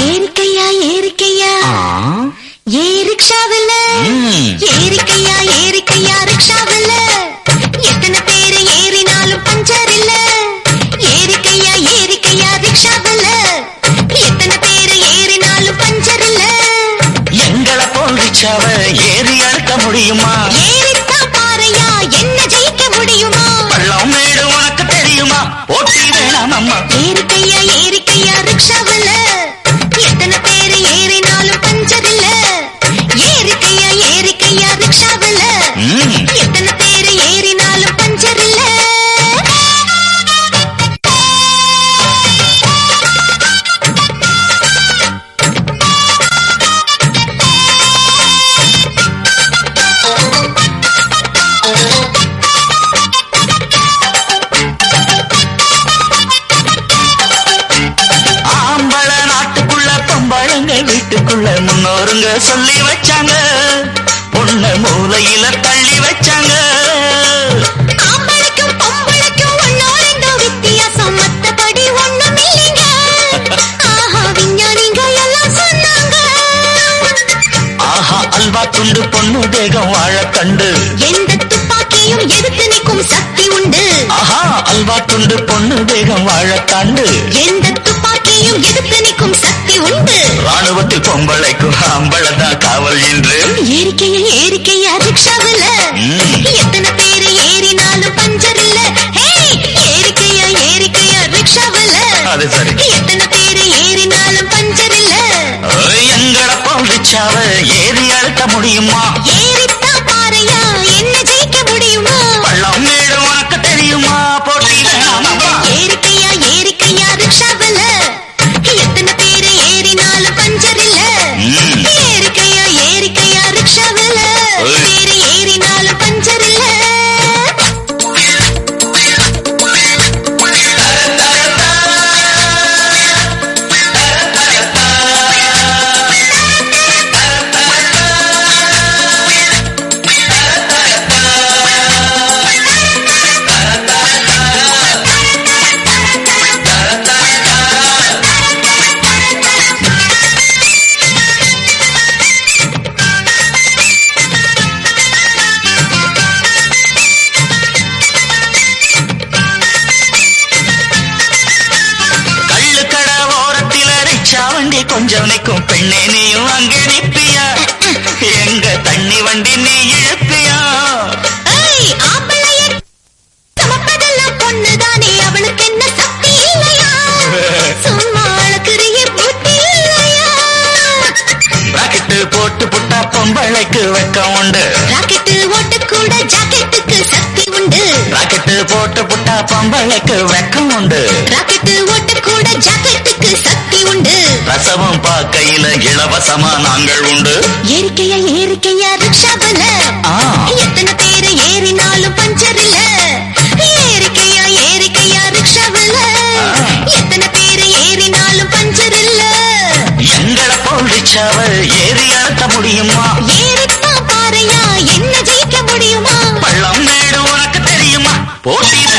ஏறிக்கையா ஏறிக்கையா ஏ ரிக்ஷாவில் ம். ஏறிக்கையா ஏறிக்கையா ரிக்ஷாவில் எத்தனை பேரு ஏறினாலும் பஞ்சர் இல்ல ஏறிக்கையா ஏறிக்கையா ரிக்ஷாவில் எத்தனை பேரு ஏறினாலும் பஞ்சர் இல்ல எங்களை போல் ரிச்சாவ ஏறி அழுத்த முடியுமா ஏறித்தான் பாறையா என்ன ஜெயிக்க முடியுமா பள்ளம் மேடு உனக்கு தெரியுமா போட்டி வேணாம் அம்மா ஏறிக்கையா ஏறிக்கையா ரிக்ஷாவில் எத்தனை பேரு ஏறினாலும் பஞ்சர் இல்ல ஏறிக்கையா ஏறிக்கையா ரிக்ஷாவில் ம். எத்தனை பேரு ஏறினாலும் பஞ்சர் இல்ல ஆம்பள நாட்டுக்குள்ள பொம்பளங்க வீட்டுக்குள்ள முன்னோருங்க சொல்லி வச்சாங்க பொண்ண மூலையில தள்ளி வச்சாங்க ஆம்பளைக்கும் பொம்பளைக்கும் ஒண்ணோ ரெண்டோ வித்தியாசம் மத்தபடி ஒண்ணும் இல்லைங்க ஆஹா விஞ்ஞானிங்க எல்லாம் சொன்னாங்க ஆஹா அல்வா துண்டு பொண்ணு தேகம் வாழக்கண்டு எந்த துப்பாக்கியும் எதிர்த்து நிற்கும் சக்தி உண்டு ஆஹா அல்வா துண்டு பொண்ணு தேகம் வாழத்தாண்டு எந்த துப்பாக்கியும் எதிர்த்து நிற்கும் சக்தி உண்டு ராணுவத்தில் பொம்பளைக்கும் அம்பளதான் காவல் என்று ஏறிக்கையா ஏறிக்கையா ரிக்ஷாவில் ம். எத்தனை பேரு ஏறினாலும் பஞ்சர் இல்ல ஹே ஏறிக்கையா ஏறிக்கையா ரிக்ஷாவில் அது சரி எத்தனை பேரு ஏறினாலும் பஞ்சர் இல்ல எங்களை போல் ரிச்சாவ ஏறி அழுத்த முடியுமா ஏறித்தான் பாறையா என்ன ஜெயிக்க முடியுமா பள்ளம் மேடு உனக்கு தெரியுமா போட்டி வேணாம் அம்மா ஏறிக்கையா ஏறிக்கையா ரிக்ஷாவில் எத்தனை பேரு ஏறினாலும் பஞ்சர் இல்ல ம். ஏறிக்கையா ஏறிக்கையா ரிக்ஷாவில் ஓய். பேரு ஏறினாலும் பஞ்சர் இல்ல கள்ளுக்கடை ஓரத்தில ரிச்சா வண்டி கொஞ்சம் நிற்கும் பெண்ணே நீயும் அங்கே நிப்பியா எங்க தண்ணி வண்டி நீ இழுப்பியா ஏய், ஆம்பளைய சுமப்பதெல்லாம் பொண்ணுதானே, அவளுக்கு என்ன சக்தி இல்லையா? சும்மா அழகுறிய புத்தி இல்லையா? ராக்கெட்டு போட்டு புட்டா பொம்பளைக்கு வெக்கம் உண்டு ராக்கெட்டு ஓட்டக்கூட ஜாக்கெட்டுக்கு சக்தி உண்டு ராக்கெட்டு போட்டு புட்டா பொம்பளைக்கு வெக்கம் உண்டு ராக்கெட்டு ஓட்டக்கூட ஜாக்கெட்டுக்கு சக்தி உண்டு ரசமும் பார்க்கையில இலவசமா நாங்கள் உண்டு ஏறிக்கையா ஏறிக்கையா ரிக்ஷாவில் ஆ. எத்தனை பேரு ஏறினாலும் பஞ்சர் இல்ல ஏறிக்கையா ஏறிக்கையா ரிக்ஷாவில் எத்தனை பேரு ஏறினாலும் பஞ்சர் இல்ல எங்களை போல் ரிச்சாவ ஏறி அழுத்த முடியுமா ஏறித்தான் பாறையா என்ன ஜெயிக்க முடியுமா பள்ளம் மேடு உனக்கு தெரியுமா போட்டி